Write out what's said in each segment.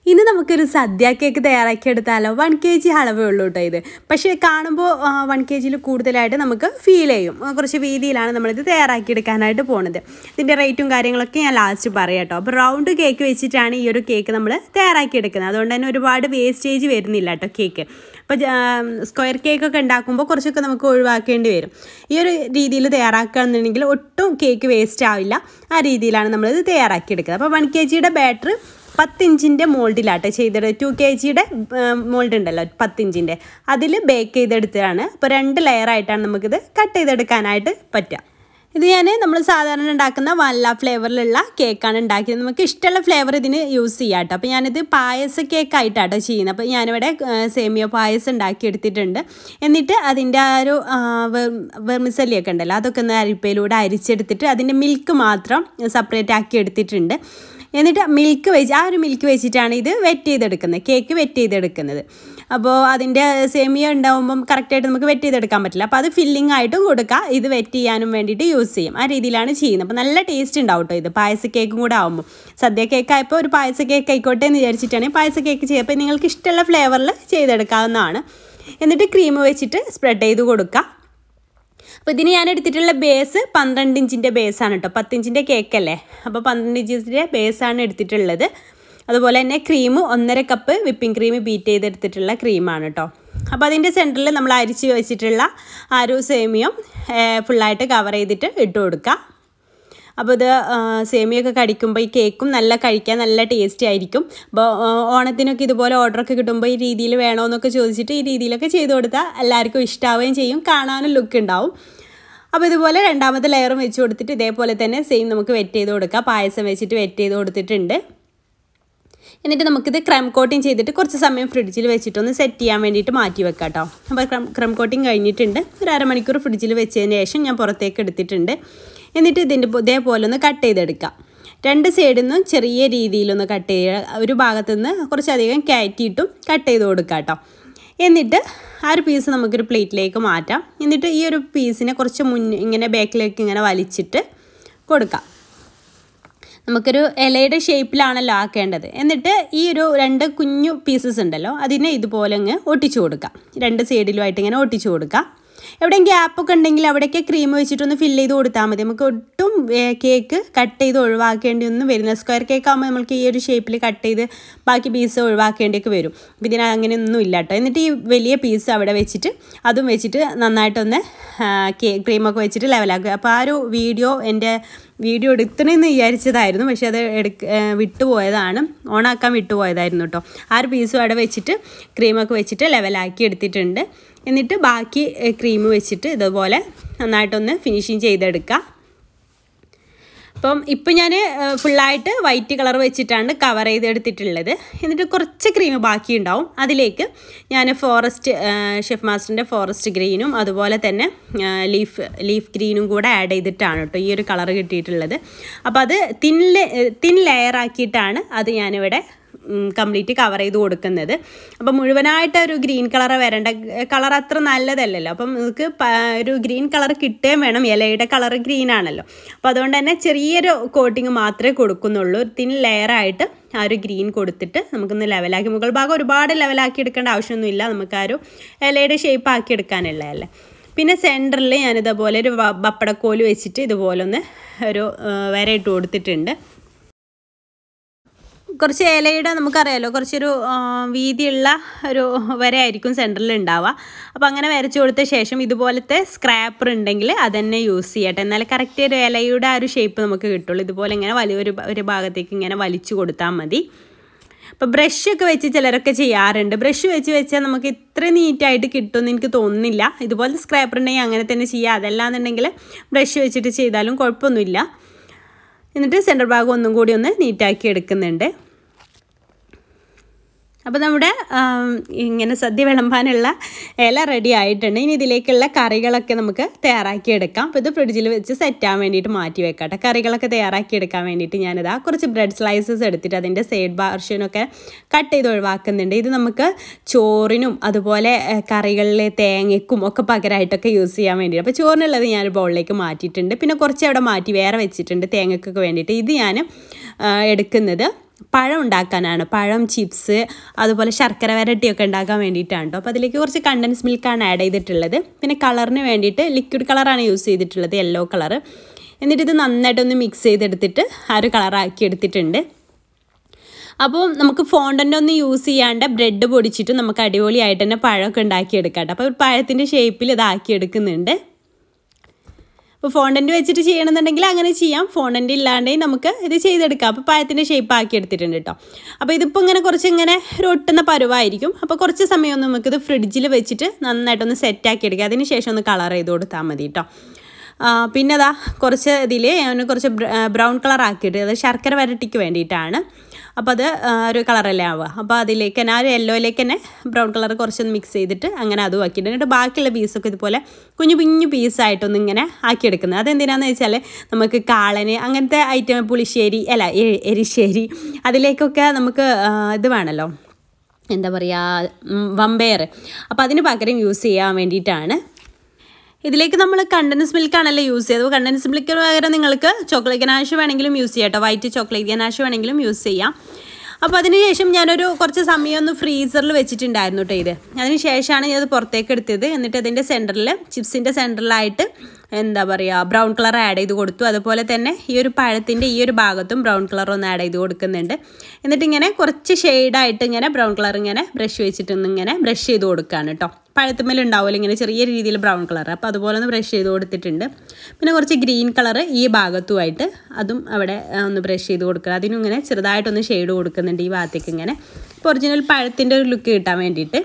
ഇന്ന് നമുക്കൊരു സദ്യ കേക്ക് തയ്യാറാക്കിയെടുത്താലോ വൺ കെ ജി അളവേ ഉള്ളൂ കേട്ടോ ഇത് പക്ഷേ കാണുമ്പോൾ വൺ കെ ജിയിൽ കൂടുതലായിട്ട് നമുക്ക് ഫീൽ ചെയ്യും ആ, കുറച്ച് വീതിയിലാണ് നമ്മളിത് തയ്യാറാക്കിയെടുക്കാനായിട്ട് പോണത് ഇതിൻ്റെ റേറ്റും കാര്യങ്ങളൊക്കെ ഞാൻ ലാസ്റ്റ് പറയാം കേട്ടോ അപ്പോൾ റൗണ്ട് കേക്ക് വെച്ചിട്ടാണ് ഈ ഒരു കേക്ക് നമ്മൾ തയ്യാറാക്കിയെടുക്കുന്നത് അതുകൊണ്ട് തന്നെ ഒരുപാട് വേസ്റ്റേജ് വരുന്നില്ല കേട്ടോ കേക്ക് അപ്പോൾ സ്ക്വയർ കേക്കൊക്കെ ഉണ്ടാക്കുമ്പോൾ കുറച്ചൊക്കെ നമുക്ക് ഒഴിവാക്കേണ്ടി വരും ഈ ഒരു രീതിയിൽ തയ്യാറാക്കുകയാണെന്നുണ്ടെങ്കിൽ ഒട്ടും കേക്ക് വേസ്റ്റ് ആവില്ല ആ രീതിയിലാണ് നമ്മളിത് തയ്യാറാക്കിയെടുക്കുന്നത് അപ്പോൾ വൺ കെ ജിയുടെ ബാറ്റർ പത്ത് ഇഞ്ചിൻ്റെ മോൾഡിലാട്ടോ ചെയ്തത് ടു കെ ജിയുടെ മോൾഡ് ഉണ്ടല്ലോ പത്ത് ഇഞ്ചിൻ്റെ അതിൽ ബേക്ക് ചെയ്തെടുത്തതാണ് അപ്പോൾ രണ്ട് ലെയറായിട്ടാണ് നമുക്കിത് കട്ട് ചെയ്തെടുക്കാനായിട്ട് പറ്റുക ഇത് ഞാൻ നമ്മൾ സാധാരണ ഉണ്ടാക്കുന്ന വല്ല ഫ്ലേവറിലുള്ള കേക്കാണ് ഉണ്ടാക്കിയത് നമുക്ക് ഇഷ്ടമുള്ള ഫ്ലേവർ ഇതിന് യൂസ് ചെയ്യാം കേട്ടോ അപ്പോൾ ഞാനിത് പായസ കേക്കായിട്ടാട്ടോ ചെയ്യുന്നത് അപ്പോൾ ഞാനിവിടെ സേമിയ പായസം ഉണ്ടാക്കി എടുത്തിട്ടുണ്ട് എന്നിട്ട് അതിൻ്റെ ആ ഒരു വെർമിസല്ലിയൊക്കെ ഉണ്ടല്ലോ അതൊക്കെ ഒന്ന് അരിപ്പയിലൂടെ അരിച്ചെടുത്തിട്ട് അതിൻ്റെ മിൽക്ക് മാത്രം സെപ്പറേറ്റ് ആക്കി എടുത്തിട്ടുണ്ട് എന്നിട്ട് മിൽക്ക് വെച്ച് ആ ഒരു മിൽക്ക് വെച്ചിട്ടാണ് ഇത് വെറ്റ് ചെയ്തെടുക്കുന്നത് കേക്ക് വെറ്റ് ചെയ്തെടുക്കുന്നത് അപ്പോൾ അതിൻ്റെ സേമിയ ഉണ്ടാകുമ്പം കറക്റ്റായിട്ട് നമുക്ക് വെറ്റ് ചെയ്തെടുക്കാൻ പറ്റില്ല അപ്പോൾ അത് ഫില്ലിംഗ് ആയിട്ടും കൊടുക്കുക ഇത് വെറ്റ് ചെയ്യാനും വേണ്ടിയിട്ട് യൂസ് ചെയ്യും ആ രീതിയിലാണ് ചെയ്യുന്നത് അപ്പോൾ നല്ല ടേസ്റ്റ് ഉണ്ടാവും കേട്ടോ ഇത് പായസ കേക്കും കൂടെ ആകുമ്പോൾ സദ്യ കേക്ക് ആയപ്പോൾ ഒരു പായസ കേക്ക് ആയിക്കോട്ടെ എന്ന് വിചാരിച്ചിട്ടാണ് പായസ കേക്ക് ചെയ്യുക അപ്പോൾ നിങ്ങൾക്ക് ഇഷ്ടമുള്ള ഫ്ലേവറിൽ ചെയ്തെടുക്കാവുന്നതാണ് എന്നിട്ട് ക്രീം വെച്ചിട്ട് സ്പ്രെഡ് ചെയ്ത് കൊടുക്കുക അപ്പോൾ ഇതിന് ഞാൻ എടുത്തിട്ടുള്ള ബേസ് പന്ത്രണ്ട് ഇഞ്ചിൻ്റെ ബേസാണ് കേട്ടോ പത്തിഞ്ചിൻ്റെ കേക്കല്ലേ അപ്പോൾ പന്ത്രണ്ട് ഇഞ്ചിൻ്റെ ബേസാണ് എടുത്തിട്ടുള്ളത് അതുപോലെ തന്നെ ക്രീം ഒന്നര കപ്പ് വിപ്പിംഗ് ക്രീം ബീറ്റ് ചെയ്തെടുത്തിട്ടുള്ള ക്രീമാണ് കേട്ടോ അപ്പോൾ അതിൻ്റെ സെൻറ്ററിൽ നമ്മൾ അരിച്ച് വെച്ചിട്ടുള്ള ആ ഒരു സേമിയം ഫുള്ളായിട്ട് കവർ ചെയ്തിട്ട് ഇട്ട് കൊടുക്കുക അപ്പോൾ ഇത് സേമിയൊക്കെ കടിക്കുമ്പോൾ ഈ കേക്കും നല്ല കഴിക്കാൻ നല്ല ടേസ്റ്റി ആയിരിക്കും അപ്പോൾ ഓണത്തിനൊക്കെ ഇതുപോലെ ഓർഡറൊക്കെ കിട്ടുമ്പോൾ ഈ രീതിയിൽ വേണമെന്നൊക്കെ ചോദിച്ചിട്ട് ഈ രീതിയിലൊക്കെ ചെയ്ത് കൊടുത്താൽ എല്ലാവർക്കും ഇഷ്ടാവുകയും ചെയ്യും കാണാനും ലുക്ക് ഉണ്ടാവും അപ്പോൾ ഇതുപോലെ രണ്ടാമത്തെ ലെയറും വെച്ച് കൊടുത്തിട്ട് ഇതേപോലെ തന്നെ സെയിം നമുക്ക് വെറ്റ് ചെയ്ത് കൊടുക്കാം പായസം വെച്ചിട്ട് വെറ്റ് ചെയ്ത് കൊടുത്തിട്ടുണ്ട് എന്നിട്ട് നമുക്കിത് ക്രം കോട്ടിങ് ചെയ്തിട്ട് കുറച്ച് സമയം ഫ്രിഡ്ജിൽ വെച്ചിട്ടൊന്ന് സെറ്റ് ചെയ്യാൻ വേണ്ടിയിട്ട് മാറ്റി വെക്കാം കേട്ടോ അപ്പോൾ ക്രം ക്രം കോട്ടിങ് കഴിഞ്ഞിട്ടുണ്ട് ഒരു അരമണിക്കൂർ ഫ്രിഡ്ജിൽ വെച്ചതിന് ശേഷം ഞാൻ പുറത്തേക്ക് എടുത്തിട്ടുണ്ട് എന്നിട്ട് ഇതിൻ്റെ ഇതേപോലെ ഒന്ന് കട്ട് ചെയ്തെടുക്കാം രണ്ട് സൈഡിൽ നിന്നും ചെറിയ രീതിയിലൊന്ന് കട്ട് ചെയ്യുക ഒരു ഭാഗത്തു നിന്ന് കുറച്ചധികം കയറ്റിയിട്ടും കട്ട് ചെയ്ത് കൊടുക്കാം കേട്ടോ എന്നിട്ട് ആ ഒരു പീസ് നമുക്കൊരു പ്ലേറ്റിലേക്ക് മാറ്റാം എന്നിട്ട് ഈ ഒരു പീസിനെ കുറച്ച് മുൻ ഇങ്ങനെ ബാക്കിലേക്ക് ഇങ്ങനെ വലിച്ചിട്ട് കൊടുക്കാം നമുക്കൊരു ഇലയുടെ ഷേപ്പിലാണല്ലോ ആക്കേണ്ടത് എന്നിട്ട് ഈ ഒരു രണ്ട് കുഞ്ഞു പീസസ് ഉണ്ടല്ലോ അതിനെ ഇതുപോലെ അങ്ങ് ഒട്ടിച്ചു കൊടുക്കാം രണ്ട് സൈഡിലുമായിട്ട് ഇങ്ങനെ ഒട്ടിച്ചു കൊടുക്കാം എവിടെയും ഗ്യാപ്പൊക്കെ ഉണ്ടെങ്കിൽ അവിടെയൊക്കെ ക്രീം വെച്ചിട്ടൊന്ന് ഫില്ല് ചെയ്ത് കൊടുത്താൽ മതി നമുക്ക് ഒട്ടും കേക്ക് കട്ട് ചെയ്ത് ഒഴിവാക്കേണ്ടി ഒന്നും വരുന്ന സ്ക്വയർ കേക്ക് ആകുമ്പോൾ നമുക്ക് ഈ ഒരു ഷേപ്പിൽ കട്ട് ചെയ്ത് ബാക്കി പീസ് ഒഴിവാക്കേണ്ടിയൊക്കെ വരും അപ്പോൾ ഇതിന് അങ്ങനെയൊന്നും ഇല്ല കേട്ടോ എന്നിട്ട് ഈ വലിയ പീസ് അവിടെ വെച്ചിട്ട് അതും വെച്ചിട്ട് നന്നായിട്ടൊന്ന് കേ ക്രീമൊക്കെ വെച്ചിട്ട് ലെവലാക്കുക അപ്പോൾ ആ ഒരു വീഡിയോ എൻ്റെ വീഡിയോ എടുക്കണമെന്ന് വിചാരിച്ചതായിരുന്നു പക്ഷെ അത് എടുക്ക വിട്ടുപോയതാണ് ഓണാക്കാൻ വിട്ടുപോയതായിരുന്നു കേട്ടോ ആ ഒരു പീസും അവിടെ വെച്ചിട്ട് ക്രീമൊക്കെ വെച്ചിട്ട് ലെവലാക്കി എടുത്തിട്ടുണ്ട് എന്നിട്ട് ബാക്കി ക്രീം വെച്ചിട്ട് ഇതുപോലെ നന്നായിട്ടൊന്ന് ഫിനിഷിങ് ചെയ്തെടുക്കുക അപ്പം ഇപ്പം ഞാൻ ഫുള്ളായിട്ട് വൈറ്റ് കളർ വെച്ചിട്ടാണ് കവർ ചെയ്തെടുത്തിട്ടുള്ളത് എന്നിട്ട് കുറച്ച് ക്രീം ബാക്കി ഉണ്ടാവും അതിലേക്ക് ഞാൻ ഫോറസ്റ്റ് ഷെഫ് മാസ്റ്ററിൻ്റെ ഫോറസ്റ്റ് ഗ്രീനും അതുപോലെ തന്നെ ലീഫ് ലീഫ് ഗ്രീനും കൂടെ ആഡ് ചെയ്തിട്ടാണ് കേട്ടോ ഈ ഒരു കളർ കിട്ടിയിട്ടുള്ളത് അപ്പോൾ അത് തിൻ തിൻ ലെയർ ആക്കിയിട്ടാണ് അത് ഞാനിവിടെ കംപ്ലീറ്റ് കവർ ചെയ്ത് കൊടുക്കുന്നത് അപ്പം മുഴുവനായിട്ട് ഒരു ഗ്രീൻ കളർ വരേണ്ട കളർ അത്ര നല്ലതല്ലല്ലോ അപ്പം നമുക്ക് ഒരു ഗ്രീൻ കളർ കിട്ടുകയും വേണം ഇലയുടെ കളർ ഗ്രീൻ ആണല്ലോ അപ്പോൾ അതുകൊണ്ട് തന്നെ ചെറിയൊരു കോട്ടിങ് മാത്രമേ കൊടുക്കുന്നുള്ളൂ തിൻ ലെയറായിട്ട് ആ ഒരു ഗ്രീൻ കൊടുത്തിട്ട് നമുക്കൊന്ന് ലെവലാക്കി മുകൾ ഭാഗം ഒരുപാട് ലെവലാക്കി എടുക്കേണ്ട ആവശ്യമൊന്നുമില്ല നമുക്ക് ആ ഒരു ഇലയുടെ ഷേപ്പ് ആക്കി എടുക്കാനുള്ളതല്ലേ പിന്നെ സെൻറ്ററിൽ ഞാനിതേപോലെ ഒരു പപ്പടക്കോല് വെച്ചിട്ട് ഇതുപോലെ ഒന്ന് ഒരു വര ഇട്ട് കൊടുത്തിട്ടുണ്ട് കുറച്ച് ഇലയുടെ നമുക്കറിയാലോ കുറച്ചൊരു വീതിയുള്ള ഒരു വരയായിരിക്കും സെൻറ്ററിൽ ഉണ്ടാവുക അപ്പോൾ അങ്ങനെ വരച്ചു കൊടുത്ത ശേഷം ഇതുപോലത്തെ സ്ക്രാപ്പർ ഉണ്ടെങ്കിൽ അതന്നെ യൂസ് ചെയ്യട്ടെ എന്നാൽ കറക്റ്റ് ഒരു ഇലയുടെ ആ ഒരു ഷേപ്പ് നമുക്ക് കിട്ടുള്ളൂ ഇതുപോലെ ഇങ്ങനെ വലിയൊരു ഒരു ഭാഗത്തേക്ക് ഇങ്ങനെ വലിച്ചു കൊടുത്താൽ മതി അപ്പോൾ ബ്രഷൊക്കെ വെച്ച് ചിലരൊക്കെ ചെയ്യാറുണ്ട് ബ്രഷ് വെച്ച് വെച്ചാൽ നമുക്ക് ഇത്ര നീറ്റായിട്ട് കിട്ടുമെന്ന് എനിക്ക് തോന്നുന്നില്ല ഇതുപോലത്തെ സ്ക്രാപ്പർ ഉണ്ടെങ്കിൽ അങ്ങനെ തന്നെ ചെയ്യുക അതല്ലാന്നുണ്ടെങ്കിൽ ബ്രഷ് വെച്ചിട്ട് ചെയ്താലും കുഴപ്പമൊന്നുമില്ല എന്നിട്ട് സെൻറ്റർ ഭാഗം ഒന്നും കൂടി ഒന്ന് നീറ്റാക്കി എടുക്കുന്നുണ്ട് അപ്പോൾ നമ്മുടെ ഇങ്ങനെ സദ്യ വിളമ്പാനുള്ള ഇല റെഡി ആയിട്ടുണ്ട് ഇനി ഇതിലേക്കുള്ള കറികളൊക്കെ നമുക്ക് തയ്യാറാക്കി എടുക്കാം അപ്പോൾ ഇത് ഫ്രിഡ്ജിൽ വെച്ച് സെറ്റാൻ വേണ്ടിയിട്ട് മാറ്റി വെക്കട്ടെ കറികളൊക്കെ തയ്യാറാക്കി എടുക്കാൻ വേണ്ടിയിട്ട് ഞാനിതാ കുറച്ച് ബ്രെഡ് സ്ലൈസസ് എടുത്തിട്ട് അതിൻ്റെ സൈഡ് ബാർഷനൊക്കെ കട്ട് ചെയ്ത് ഒഴിവാക്കുന്നുണ്ട് ഇത് നമുക്ക് ചോറിനും അതുപോലെ കറികളിലെ തേങ്ങയ്ക്കും ഒക്കെ പകരമായിട്ടൊക്കെ യൂസ് ചെയ്യാൻ വേണ്ടിയിട്ട് അപ്പോൾ ചോറിനുള്ളത് ഞാൻ ബൗളിലേക്ക് മാറ്റിയിട്ടുണ്ട് പിന്നെ കുറച്ച് അവിടെ മാറ്റി വേറെ വെച്ചിട്ടുണ്ട് തേങ്ങയ്ക്കൊക്കെ വേണ്ടിയിട്ട് ഇത് ഞാൻ എടുക്കുന്നത് പഴം ഉണ്ടാക്കാനാണ് പഴം ചിപ്സ് അതുപോലെ ശർക്കര വരട്ടിയൊക്കെ ഉണ്ടാക്കാൻ വേണ്ടിയിട്ടാണ് കേട്ടോ അപ്പോൾ അതിലേക്ക് കുറച്ച് കണ്ടൻസ് മിൽക്കാണ് ആഡ് ചെയ്തിട്ടുള്ളത് പിന്നെ കളറിന് വേണ്ടിയിട്ട് ലിക്വിഡ് കളറാണ് യൂസ് ചെയ്തിട്ടുള്ളത് യെല്ലോ കളർ എന്നിട്ട് ഇത് നന്നായിട്ടൊന്ന് മിക്സ് ചെയ്തെടുത്തിട്ട് ആ ഒരു കളറാക്കി എടുത്തിട്ടുണ്ട് അപ്പോൾ നമുക്ക് ഫോണ്ടൻ്റ് ഒന്നും യൂസ് ചെയ്യാണ്ട് ബ്രെഡ് പൊടിച്ചിട്ട് നമുക്ക് അടിപൊളിയായിട്ട് തന്നെ പഴമൊക്കെ ഉണ്ടാക്കിയെടുക്കാം കേട്ടോ അപ്പോൾ പഴത്തിൻ്റെ ഷേപ്പിൽ ഇതാക്കി എടുക്കുന്നുണ്ട് അപ്പോൾ ഫോണ്ടൻ്റ് വെച്ചിട്ട് ചെയ്യണമെന്നുണ്ടെങ്കിൽ അങ്ങനെ ചെയ്യാം ഫോണ്ടൻ്റ് ഇല്ലാണ്ടേ നമുക്ക് ഇത് ചെയ്തെടുക്കാം അപ്പോൾ പഴത്തിൻ്റെ ഷേപ്പ് ആക്കി എടുത്തിട്ടുണ്ട് കേട്ടോ അപ്പോൾ ഇതിപ്പോൾ ഇങ്ങനെ കുറച്ച് ഇങ്ങനെ ഒരു ഒട്ടുന്ന പരുവായിരിക്കും അപ്പോൾ കുറച്ച് സമയം ഒന്ന് നമുക്കിത് ഫ്രിഡ്ജിൽ വെച്ചിട്ട് നന്നായിട്ടൊന്ന് സെറ്റാക്കി എടുക്കുക അതിന് ശേഷം ഒന്ന് കളർ ചെയ്ത് കൊടുത്താൽ മതി കേട്ടോ പിന്നെ അതാ കുറച്ച് ഇതിൽ ഞാൻ കുറച്ച് ബ്രൗൺ കളർ ആക്കിയിട്ട് അത് ശർക്കര വരട്ടിക്ക് വേണ്ടിയിട്ടാണ് അപ്പോൾ അത് ഒരു കളറല്ലേ ആവുക അപ്പോൾ അതിലേക്ക് തന്നെ ആ ഒരു യെല്ലോയിലേക്ക് തന്നെ ബ്രൗൺ കളർ കുറച്ചൊന്ന് മിക്സ് ചെയ്തിട്ട് അങ്ങനെ അതും ആക്കിയിട്ട് എന്നിട്ട് ബാക്കിയുള്ള പീസൊക്കെ ഇതുപോലെ കുഞ്ഞു കുഞ്ഞു പീസായിട്ടൊന്ന് ഇങ്ങനെ ആക്കിയെടുക്കുന്നത് അതെന്തിനാന്ന് വെച്ചാൽ നമുക്ക് കാളന് അങ്ങനത്തെ ഐറ്റം പുളിശ്ശേരി അല്ല എരിശ്ശേരി അതിലേക്കൊക്കെ നമുക്ക് ഇത് വേണമല്ലോ എന്താ പറയുക വമ്പയർ അപ്പോൾ അതിന് പകരം യൂസ് ചെയ്യാൻ വേണ്ടിയിട്ടാണ് ഇതിലേക്ക് നമ്മൾ കണ്ടൻസ് മിൽക്കാണല്ലോ യൂസ് ചെയ്തത് കണ്ടൻസ് മിൽക്കിന് പകരം നിങ്ങൾക്ക് ചോക്ലേറ്റ് ഗനാഷ് വേണമെങ്കിലും യൂസ് ചെയ്യാം കേട്ടോ വൈറ്റ് ചോക്ലേറ്റ് ഗനാഷ് വേണമെങ്കിലും യൂസ് ചെയ്യാം അപ്പോൾ അതിനുശേഷം ഞാനൊരു കുറച്ച് സമയം ഒന്ന് ഫ്രീസറിൽ വെച്ചിട്ടുണ്ടായിരുന്നു കേട്ടോ ഇത് അതിന് ശേഷമാണ് ഞാനത് പുറത്തേക്ക് എടുത്തത് എന്നിട്ട് അതിൻ്റെ സെൻറ്ററിൽ ചിപ്സിൻ്റെ സെൻറ്ററിലായിട്ട് എന്താ പറയുക ബ്രൗൺ കളർ ആഡ് ചെയ്ത് കൊടുത്തു അതുപോലെ തന്നെ ഈ ഒരു പഴത്തിൻ്റെ ഈ ഒരു ഭാഗത്തും ബ്രൗൺ കളർ ഒന്ന് ആഡ് ചെയ്ത് കൊടുക്കുന്നുണ്ട് എന്നിട്ട് ഇങ്ങനെ കുറച്ച് ഷെയ്ഡായിട്ട് ഇങ്ങനെ ബ്രൗൺ കളർ ഇങ്ങനെ ബ്രഷ് വെച്ചിട്ടൊന്ന് ഇങ്ങനെ ബ്രഷ് ചെയ്ത് കൊടുക്കുകയാണ് കേട്ടോ പഴത്തുമ്മൽ ഉണ്ടാവില്ല ഇങ്ങനെ ചെറിയ രീതിയിൽ ബ്രൗൺ കളർ അപ്പോൾ അതുപോലെ ഒന്ന് ബ്രഷ് ചെയ്ത് കൊടുത്തിട്ടുണ്ട് പിന്നെ കുറച്ച് ഗ്രീൻ കളർ ഈ ഭാഗത്തുമായിട്ട് അതും അവിടെ ഒന്ന് ബ്രഷ് ചെയ്ത് കൊടുക്കുക അതിനും ഇങ്ങനെ ചെറുതായിട്ടൊന്ന് ഷെയ്ഡ് കൊടുക്കുന്നുണ്ട് ഈ ഭാഗത്തേക്ക് ഇങ്ങനെ ഇപ്പോൾ ഒറിജിനൽ പഴത്തിൻ്റെ ഒരു ലുക്ക് കിട്ടാൻ വേണ്ടിയിട്ട്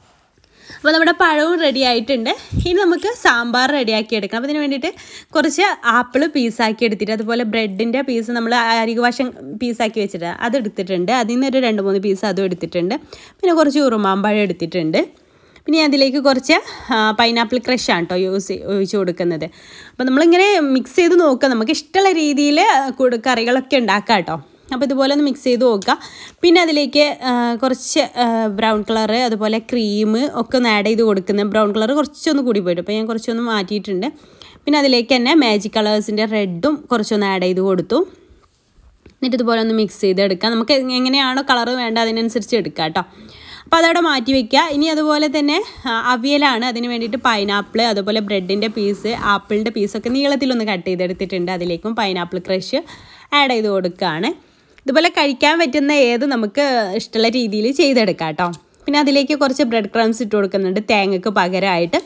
അപ്പോൾ നമ്മുടെ പഴവും റെഡി ആയിട്ടുണ്ട് ഇനി നമുക്ക് സാമ്പാർ റെഡിയാക്കി എടുക്കണം അപ്പോൾ അതിന് വേണ്ടിയിട്ട് കുറച്ച് ആപ്പിൾ പീസാക്കി എടുത്തിട്ട് അതുപോലെ ബ്രെഡിൻ്റെ പീസ് നമ്മൾ അരികുവശം പീസാക്കി വെച്ചിട്ട് അത് എടുത്തിട്ടുണ്ട് അതിൽ നിന്ന് ഒരു രണ്ട് മൂന്ന് പീസ് അതും എടുത്തിട്ടുണ്ട് പിന്നെ കുറച്ച് ഉറുമാമ്പഴം എടുത്തിട്ടുണ്ട് പിന്നെ അതിലേക്ക് കുറച്ച് പൈനാപ്പിൾ ക്രഷാണ് കേട്ടോ യൂസ് ഒഴിച്ച് കൊടുക്കുന്നത് അപ്പോൾ നമ്മളിങ്ങനെ മിക്സ് ചെയ്ത് നോക്കുക നമുക്ക് ഇഷ്ടമുള്ള രീതിയിൽ കറികളൊക്കെ ഉണ്ടാക്കാം കേട്ടോ അപ്പോൾ ഇതുപോലെ ഒന്ന് മിക്സ് ചെയ്ത് നോക്കുക പിന്നെ അതിലേക്ക് കുറച്ച് ബ്രൗൺ കളർ അതുപോലെ ക്രീം ഒക്കെ ഒന്ന് ആഡ് ചെയ്ത് കൊടുക്കുന്നത് ബ്രൗൺ കളർ കുറച്ചൊന്ന് കൂടി പോയിട്ട് അപ്പോൾ ഞാൻ കുറച്ചൊന്ന് മാറ്റിയിട്ടുണ്ട് പിന്നെ അതിലേക്ക് തന്നെ മാജിക് കളേഴ്സിൻ്റെ റെഡും കുറച്ചൊന്ന് ആഡ് ചെയ്ത് കൊടുത്തു എന്നിട്ട് ഇതുപോലെ ഒന്ന് മിക്സ് ചെയ്തെടുക്കാം നമുക്ക് എങ്ങനെയാണോ കളർ വേണ്ട അതിനനുസരിച്ച് എടുക്കാം കേട്ടോ അപ്പോൾ അതവിടെ മാറ്റി വെക്കുക ഇനി അതുപോലെ തന്നെ അവിയലാണ് അതിന് വേണ്ടിയിട്ട് പൈനാപ്പിൾ അതുപോലെ ബ്രെഡിൻ്റെ പീസ് ആപ്പിളിൻ്റെ പീസൊക്കെ നീളത്തിലൊന്ന് കട്ട് ചെയ്തെടുത്തിട്ടുണ്ട് അതിലേക്കും പൈനാപ്പിൾ ക്രഷ് ആഡ് ചെയ്ത് കൊടുക്കുകയാണ് ഇതുപോലെ കഴിക്കാൻ പറ്റുന്ന ഏത് നമുക്ക് ഇഷ്ടമുള്ള രീതിയിൽ ചെയ്തെടുക്കാം കേട്ടോ പിന്നെ അതിലേക്ക് കുറച്ച് ബ്രെഡ് ക്രംസ് ഇട്ട് കൊടുക്കുന്നുണ്ട് തേങ്ങക്ക് പകരമായിട്ട്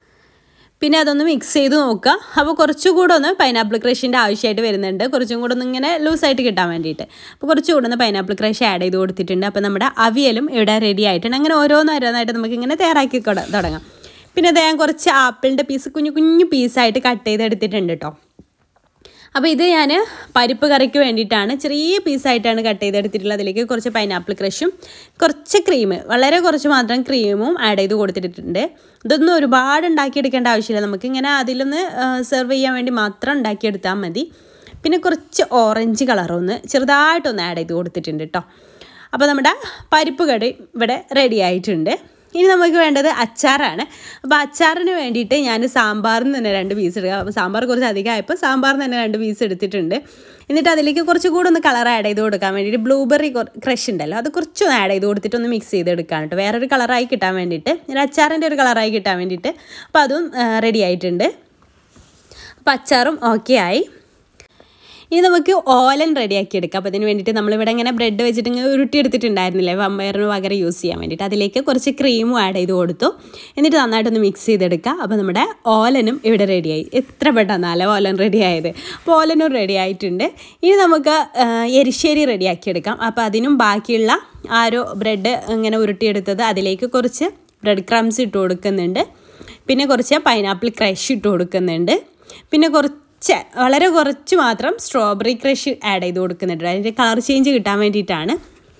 പിന്നെ അതൊന്ന് മിക്സ് ചെയ്ത് നോക്കുക അപ്പോൾ കുറച്ചുകൂടെ ഒന്ന് പൈനാപ്പിൾ ക്രഷിൻ്റെ ആവശ്യമായിട്ട് വരുന്നുണ്ട് കുറച്ചും കൂടെ ഒന്ന് ഇങ്ങനെ ലൂസായിട്ട് കിട്ടാൻ വേണ്ടിയിട്ട് അപ്പോൾ കുറച്ചുകൂടെ ഒന്ന് പൈനാപ്പിൾ ക്രഷ് ആഡ് ചെയ്ത് കൊടുത്തിട്ടുണ്ട് അപ്പോൾ നമ്മുടെ അവിയലും ഇവിടെ റെഡി ആയിട്ടുണ്ട് അങ്ങനെ ഓരോന്നോരോന്നായിട്ട് നമുക്ക് ഇങ്ങനെ തയ്യാറാക്കി തുടങ്ങാം പിന്നെ അത് ഞാൻ കുറച്ച് ആപ്പിളിൻ്റെ പീസ് കുഞ്ഞു കുഞ്ഞു പീസായിട്ട് കട്ട് ചെയ്തെടുത്തിട്ടുണ്ട് കേട്ടോ അപ്പോൾ ഇത് ഞാൻ പരിപ്പ് കറിക്ക് വേണ്ടിയിട്ടാണ് ചെറിയ പീസായിട്ടാണ് കട്ട് ചെയ്തെടുത്തിട്ടുള്ളത് അതിലേക്ക് കുറച്ച് പൈനാപ്പിൾ ക്രഷും കുറച്ച് ക്രീം വളരെ കുറച്ച് മാത്രം ക്രീമും ആഡ് ചെയ്ത് കൊടുത്തിട്ടുണ്ട് ഇതൊന്നും ഒരുപാട് ഉണ്ടാക്കിയെടുക്കേണ്ട ആവശ്യമില്ല നമുക്കിങ്ങനെ അതിലൊന്ന് സെർവ് ചെയ്യാൻ വേണ്ടി മാത്രം ഉണ്ടാക്കിയെടുത്താൽ മതി പിന്നെ കുറച്ച് ഓറഞ്ച് കളറൊന്ന് ചെറുതായിട്ടൊന്ന് ആഡ് ചെയ്ത് കൊടുത്തിട്ടുണ്ട് കേട്ടോ അപ്പോൾ നമ്മുടെ പരിപ്പ് കറി ഇവിടെ റെഡി ആയിട്ടുണ്ട് ഇനി നമുക്ക് വേണ്ടത് അച്ചാറാണ് അപ്പോൾ അച്ചാറിന് വേണ്ടിയിട്ട് ഞാൻ സാമ്പാറിന് തന്നെ രണ്ട് പീസ് എടുക്കുക അപ്പോൾ സാമ്പാർ കുറച്ച് അധികമായപ്പോൾ സാമ്പാറിന് തന്നെ രണ്ട് പീസ് എടുത്തിട്ടുണ്ട് എന്നിട്ട് അതിലേക്ക് കുറച്ച് കൂടെ ഒന്ന് കളർ ആഡ് ചെയ്ത് കൊടുക്കാൻ വേണ്ടിയിട്ട് ബ്ലൂബെറി ക്രഷ് ഉണ്ടല്ലോ അത് കുറച്ചൊന്ന് ആഡ് ചെയ്ത് കൊടുത്തിട്ട് ഒന്ന് മിക്സ് ചെയ്തെടുക്കാൻ കേട്ടോ വേറൊരു കളറായി കിട്ടാൻ വേണ്ടിയിട്ട് ഒരു അച്ചാറിൻ്റെ ഒരു കളറായി കിട്ടാൻ വേണ്ടിയിട്ട് അപ്പോൾ അതും റെഡി ആയിട്ടുണ്ട് അപ്പോൾ അച്ചാറും ഓക്കെ ആയി ഇനി നമുക്ക് ഓലൻ റെഡിയാക്കി എടുക്കാം അപ്പോൾ അതിന് വേണ്ടിയിട്ട് നമ്മളിവിടെ ഇങ്ങനെ ബ്രെഡ് വെച്ചിട്ട് ഇങ്ങനെ ഉരുട്ടിയെടുത്തിട്ടുണ്ടായിരുന്നില്ലേ വമ്പയറിന് പകരം യൂസ് ചെയ്യാൻ വേണ്ടിയിട്ട് അതിലേക്ക് കുറച്ച് ക്രീമും ആഡ് ചെയ്ത് കൊടുത്തു എന്നിട്ട് നന്നായിട്ടൊന്ന് മിക്സ് ചെയ്തെടുക്കുക അപ്പോൾ നമ്മുടെ ഓലനും ഇവിടെ റെഡിയായി എത്ര പെട്ടെന്നല്ല ഓലൻ റെഡി ആയത് അപ്പോൾ ഓലനും റെഡി ആയിട്ടുണ്ട് ഇനി നമുക്ക് എരിശ്ശേരി റെഡിയാക്കി എടുക്കാം അപ്പോൾ അതിനും ബാക്കിയുള്ള ആ ഒരു ബ്രെഡ് ഇങ്ങനെ ഉരുട്ടിയെടുത്തത് അതിലേക്ക് കുറച്ച് ബ്രെഡ് ക്രംസ് ഇട്ട് കൊടുക്കുന്നുണ്ട് പിന്നെ കുറച്ച് പൈനാപ്പിൾ ക്രഷ് ഇട്ട് കൊടുക്കുന്നുണ്ട് പിന്നെ കുറച്ച് കുറച്ച് വളരെ കുറച്ച് മാത്രം സ്ട്രോബെറി ക്രഷ് ആഡ് ചെയ്ത് കൊടുക്കുന്നുണ്ട് അതിൻ്റെ കളർ ചേഞ്ച് കിട്ടാൻ വേണ്ടിയിട്ടാണ്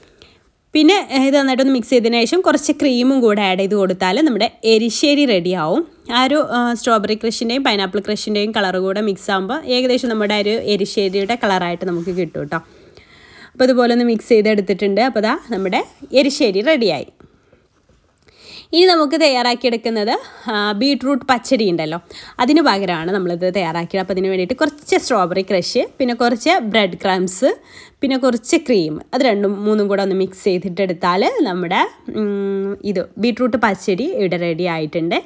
പിന്നെ ഇത് നന്നായിട്ടൊന്ന് മിക്സ് ചെയ്തതിന് ശേഷം കുറച്ച് ക്രീമും കൂടെ ആഡ് ചെയ്ത് കൊടുത്താൽ നമ്മുടെ എരിശ്ശേരി റെഡിയാവും ആ ഒരു സ്ട്രോബെറി ക്രഷിൻ്റെയും പൈനാപ്പിൾ ക്രഷിൻ്റെയും കളർ കൂടെ മിക്സ് ആകുമ്പോൾ ഏകദേശം നമ്മുടെ ഒരു എരിശ്ശേരിയുടെ കളറായിട്ട് നമുക്ക് കിട്ടും കേട്ടോ അപ്പോൾ ഇതുപോലെ ഒന്ന് മിക്സ് ചെയ്തെടുത്തിട്ടുണ്ട് അപ്പോൾ അതാ നമ്മുടെ എരിശ്ശേരി റെഡിയായി ഇനി നമുക്ക് തയ്യാറാക്കിയെടുക്കുന്നത് ബീട്രൂട്ട് പച്ചടി ഉണ്ടല്ലോ അതിന് പകരമാണ് നമ്മളിത് തയ്യാറാക്കിയത് അപ്പോൾ അതിന് വേണ്ടിയിട്ട് കുറച്ച് സ്ട്രോബെറി ക്രഷ് പിന്നെ കുറച്ച് ബ്രെഡ് ക്രംസ് പിന്നെ കുറച്ച് ക്രീം അത് രണ്ടും മൂന്നും കൂടെ ഒന്ന് മിക്സ് ചെയ്തിട്ടെടുത്താൽ നമ്മുടെ ഉം, ഇത് ബീട്രൂട്ട് പച്ചടി ഇവിടെ റെഡി ആയിട്ടുണ്ട്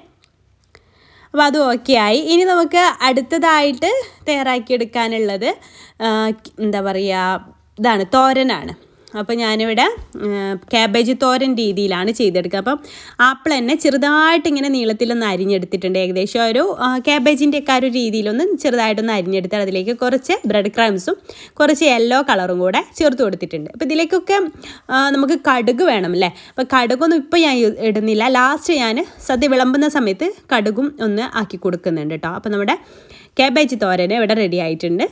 അപ്പോൾ അത് ഓക്കെ ആയി ഇനി നമുക്ക് അടുത്തതായിട്ട് തയ്യാറാക്കിയെടുക്കാനുള്ളത് ആ, എന്താ പറയുക ഇതാണ് തോരനാണ് അപ്പോൾ ഞാനിവിടെ ക്യാബേജ് തോരൻ രീതിയിലാണ് ചെയ്തെടുക്കുക അപ്പം ആപ്പിൾ തന്നെ ചെറുതായിട്ട് ഇങ്ങനെ നീളത്തിലൊന്ന് അരിഞ്ഞെടുത്തിട്ടുണ്ട് ഏകദേശം ഒരു ക്യാബേജിൻ്റെ ഒക്കെ ആ ഒരു രീതിയിലൊന്ന് ചെറുതായിട്ടൊന്ന് അരിഞ്ഞെടുത്ത് അതിലേക്ക് കുറച്ച് ബ്രെഡ് ക്രംസും കുറച്ച് യെല്ലോ കളറും കൂടെ ചേർത്ത് കൊടുത്തിട്ടുണ്ട് അപ്പോൾ ഇതിലേക്കൊക്കെ ആ, നമുക്ക് കടുക് വേണം അല്ലേ അപ്പോൾ കടുകൊന്നും ഇപ്പോൾ ഞാൻ യു- ഇടുന്നില്ല ലാസ്റ്റ് ഞാൻ സദ്യ വിളമ്പുന്ന സമയത്ത് കടുകും ഒന്ന് ആക്കി കൊടുക്കുന്നുണ്ട് കേട്ടോ അപ്പോൾ നമ്മുടെ ക്യാബേജ് തോരൻ ഇവിടെ റെഡി ആയിട്ടുണ്ട്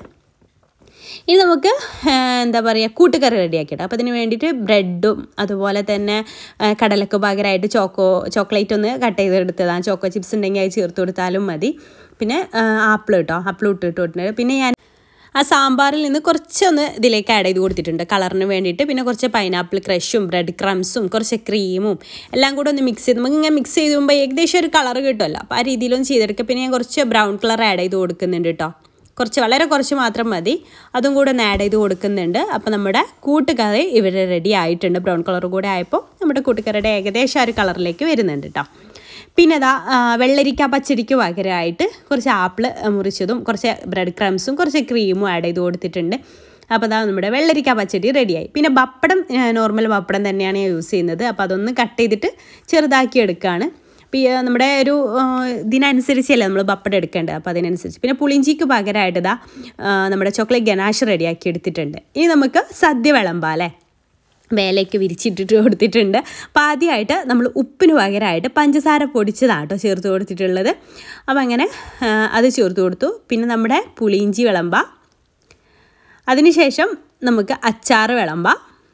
ഇനി നമുക്ക് ആ, എന്താ പറയുക കൂട്ടുകറി റെഡിയാക്കിയിട്ട് അപ്പോൾ അതിന് വേണ്ടിയിട്ട് ബ്രെഡും അതുപോലെ തന്നെ ആ, കടലക്ക് പകരമായിട്ട് ചോക്കോ ചോക്ലേറ്റ് ഒന്ന് കട്ട് ചെയ്തെടുത്തതാണ് ചോക്കോ ചിപ്സ് ഉണ്ടെങ്കിൽ അത് ചേർത്ത് കൊടുത്താലും മതി പിന്നെ ആപ്പിൾ കേട്ടോ ആപ്പിൾ ഇട്ടിട്ടുണ്ട് പിന്നെ ഞാൻ ആ സാമ്പാറിൽ നിന്ന് കുറച്ചൊന്ന് ഇതിലേക്ക് ആഡ് ചെയ്ത് കൊടുത്തിട്ടുണ്ട് കളറിന് വേണ്ടിയിട്ട് പിന്നെ കുറച്ച് പൈനാപ്പിൾ ക്രഷും ബ്രെഡ് ക്രംസും കുറച്ച് ക്രീമും എല്ലാം കൂടെ ഒന്ന് മിക്സ് ചെയ്ത് നമുക്ക് ഇങ്ങനെ മിക്സ് ചെയ്യുമ്പോൾ ഏകദേശം ഒരു കളർ കിട്ടുമല്ലോ അപ്പോൾ ആ രീതിയിലൊന്നും ചെയ്തെടുക്കുക പിന്നെ ഞാൻ കുറച്ച് ബ്രൗൺ കളർ ആഡ് ചെയ്ത് കൊടുക്കുന്നുണ്ട് കേട്ടോ കുറച്ച് വളരെ കുറച്ച് മാത്രം മതി അതും കൂടെ ഒന്ന് ആഡ് ചെയ്ത് കൊടുക്കുന്നുണ്ട് അപ്പോൾ നമ്മുടെ കൂട്ടുകറി ഇവിടെ റെഡി ആയിട്ടുണ്ട് ബ്രൗൺ കളർ കൂടെ ആയപ്പോൾ നമ്മുടെ കൂട്ടുകറിയുടെ ഏകദേശം ആ ഒരു കളറിലേക്ക് വരുന്നുണ്ട് കേട്ടോ പിന്നെ അതാ വെള്ളരിക്ക പച്ചടിക്ക് പകരമായിട്ട് കുറച്ച് ആപ്പിൾ മുറിച്ചതും കുറച്ച് ബ്രെഡ് ക്രംസും കുറച്ച് ക്രീമും ആഡ് ചെയ്ത് കൊടുത്തിട്ടുണ്ട് അപ്പോൾ അതാ നമ്മുടെ വെള്ളരിക്ക പച്ചടി റെഡിയായി പിന്നെ പപ്പടം നോർമൽ പപ്പടം തന്നെയാണ് ഞാൻ യൂസ് ചെയ്യുന്നത് അപ്പോൾ അതൊന്ന് കട്ട് ചെയ്തിട്ട് ചെറുതാക്കി എടുക്കുകയാണ് അപ്പോൾ ഈ നമ്മുടെ ഒരു ആ, ഇതിനനുസരിച്ചല്ലേ നമ്മൾ പപ്പടം എടുക്കേണ്ടത് അപ്പോൾ അതിനനുസരിച്ച് പിന്നെ പുളിഞ്ചിക്ക് പകരമായിട്ട് ഇതാ ആ, നമ്മുടെ ചോക്ലേറ്റ് ഗനാഷ് റെഡിയാക്കി എടുത്തിട്ടുണ്ട് ഇനി നമുക്ക് സദ്യ വിളമ്പാം അല്ലേ വേലയ്ക്ക് വിരിച്ചിട്ടിട്ട് കൊടുത്തിട്ടുണ്ട് അപ്പോൾ ആദ്യമായിട്ട് നമ്മൾ ഉപ്പിന് പകരമായിട്ട് പഞ്ചസാര പൊടിച്ചതാണ് കേട്ടോ ചേർത്ത് കൊടുത്തിട്ടുള്ളത് അപ്പോൾ അങ്ങനെ ആ, അത് ചേർത്ത് കൊടുത്തു പിന്നെ നമ്മുടെ പുളിയിഞ്ചി വിളമ്പാം അതിനുശേഷം നമുക്ക് അച്ചാറ് വിളമ്പാം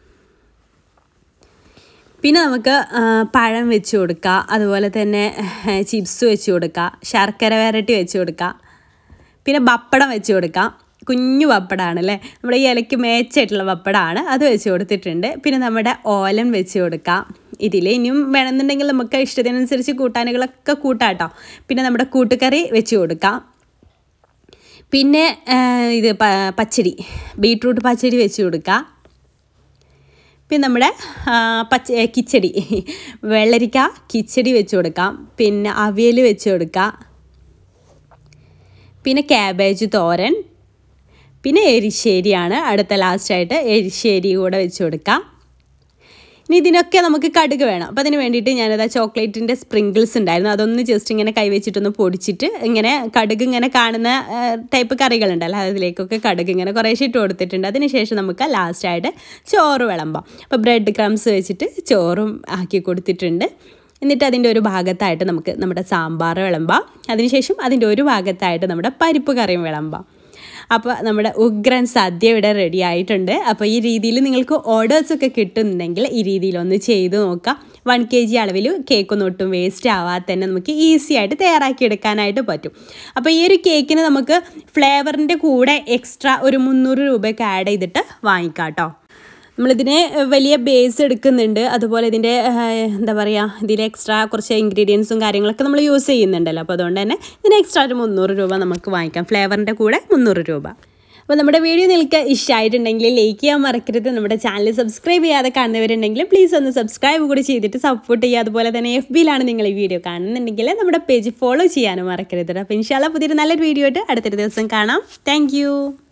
പിന്നെ നമുക്ക് ആ, പഴം വെച്ച് കൊടുക്കുക അതുപോലെ തന്നെ ചിപ്സ് വെച്ച് കൊടുക്കുക ശർക്കര വരട്ടി വെച്ച് കൊടുക്കുക പിന്നെ പപ്പടം വെച്ച് കൊടുക്കാം കുഞ്ഞു പപ്പടമാണ് അല്ലേ നമ്മുടെ ഈ ഇലയ്ക്ക് മേച്ചായിട്ടുള്ള പപ്പടമാണ് അത് വെച്ച് കൊടുത്തിട്ടുണ്ട് പിന്നെ നമ്മുടെ ഓലൻ വെച്ച് കൊടുക്കാം ഇതിൽ ഇനിയും വേണമെന്നുണ്ടെങ്കിൽ നമുക്ക് ഇഷ്ടത്തിനനുസരിച്ച് കൂട്ടാനുകളൊക്കെ കൂട്ടാം കേട്ടോ പിന്നെ നമ്മുടെ കൂട്ടുകറി വെച്ച് കൊടുക്കാം പിന്നെ ആ, ഇത് പ- പച്ചടി ബീട്രൂട്ട് പച്ചടി വെച്ച് കൊടുക്കാം പിന്നെ നമ്മുടെ ആ, പച്ച ഏ, കിച്ചടി വെള്ളരിക്ക കിച്ചടി വെച്ച് കൊടുക്കാം പിന്നെ അവിയൽ വെച്ച് കൊടുക്കാം പിന്നെ ക്യാബേജ് തോരൻ പിന്നെ എരിശ്ശേരിയാണ് അടുത്ത ലാസ്റ്റായിട്ട് എരിശ്ശേരി കൂടെ വെച്ച് കൊടുക്കാം ഇനി ഇതിനൊക്കെ നമുക്ക് കടുക് വേണം അപ്പോൾ അതിന് വേണ്ടിയിട്ട് ഞാനത് ആ ചോക്ലേറ്റിൻ്റെ സ്പ്രിങ്കിൾസ് ഉണ്ടായിരുന്നു അതൊന്ന് ജസ്റ്റ് ഇങ്ങനെ കൈവച്ചിട്ടൊന്ന് പൊടിച്ചിട്ട് ഇങ്ങനെ കടുക് ഇങ്ങനെ കാണുന്ന ടൈപ്പ് കറികളുണ്ടല്ലോ അതിലേക്കൊക്കെ കടുക് ഇങ്ങനെ കുറേശ്ശെ ഇട്ട് കൊടുത്തിട്ടുണ്ട് അതിന് ശേഷം നമുക്ക് ലാസ്റ്റായിട്ട് ചോറ് വിളമ്പാം അപ്പോൾ ബ്രെഡ് ക്രംസ് വെച്ചിട്ട് ചോറും ആക്കി കൊടുത്തിട്ടുണ്ട് എന്നിട്ട് അതിൻ്റെ ഒരു ഭാഗത്തായിട്ട് നമുക്ക് നമ്മുടെ സാമ്പാർ വിളമ്പാം അതിനുശേഷം അതിൻ്റെ ഒരു ഭാഗത്തായിട്ട് നമ്മുടെ പരിപ്പ് കറിയും വിളമ്പാം അപ്പോൾ നമ്മുടെ ഉഗ്രൻ സദ്യ ഇവിടെ റെഡി ആയിട്ടുണ്ട് അപ്പോൾ ഈ രീതിയിൽ നിങ്ങൾക്ക് ഓർഡേഴ്സൊക്കെ കിട്ടുന്നുണ്ടെങ്കിൽ ഈ രീതിയിലൊന്ന് ചെയ്ത് നോക്കാം വൺ കെ ജി അളവിൽ കേക്കൊന്നും ഒട്ടും വേസ്റ്റ് ആവാതെ തന്നെ നമുക്ക് ഈസി ആയിട്ട് തയ്യാറാക്കി എടുക്കാനായിട്ട് പറ്റും അപ്പോൾ ഈ ഒരു കേക്കിന് നമുക്ക് ഫ്ലേവറിൻ്റെ കൂടെ എക്സ്ട്രാ ഒരു മുന്നൂറ് രൂപയൊക്കെ ആഡ് ചെയ്തിട്ട് വാങ്ങിക്കാം കേട്ടോ നമ്മളിതിനെ വലിയ ബേസ് എടുക്കുന്നുണ്ട് അതുപോലെ ഇതിൻ്റെ എന്താ പറയുക ഇതിൽ എക്സ്ട്രാ കുറച്ച് ഇൻഗ്രീഡിയൻസും കാര്യങ്ങളൊക്കെ നമ്മൾ യൂസ് ചെയ്യുന്നുണ്ടല്ലോ അപ്പോൾ അതുകൊണ്ട് തന്നെ ഇതിന് എക്സ്ട്രാ ഒരു മുന്നൂറ് രൂപ നമുക്ക് വാങ്ങിക്കാം ഫ്ലേവറിൻ്റെ കൂടെ മുന്നൂറ് രൂപ അപ്പോൾ നമ്മുടെ വീഡിയോ നിങ്ങൾക്ക് ഇഷ്ടമായിട്ടുണ്ടെങ്കിൽ ലൈക്ക് ചെയ്യാൻ മറക്കരുത് നമ്മുടെ ചാനൽ സബ്സ്ക്രൈബ് ചെയ്യാതെ കാണുന്നവരുണ്ടെങ്കിൽ പ്ലീസ് ഒന്ന് സബ്സ്ക്രൈബ് കൂടി ചെയ്തിട്ട് സപ്പോർട്ട് ചെയ്യുക അതുപോലെ തന്നെ എഫ് ബിയിലാണ് നിങ്ങൾ ഈ വീഡിയോ കാണുന്നുണ്ടെങ്കിൽ നമ്മുടെ പേജ് ഫോളോ ചെയ്യാനും മറക്കരുത് അപ്പോൾ ഇൻഷാല്ല പുതിയൊരു നല്ലൊരു വീഡിയോ ആയിട്ട് അടുത്തൊരു ദിവസം കാണാം താങ്ക്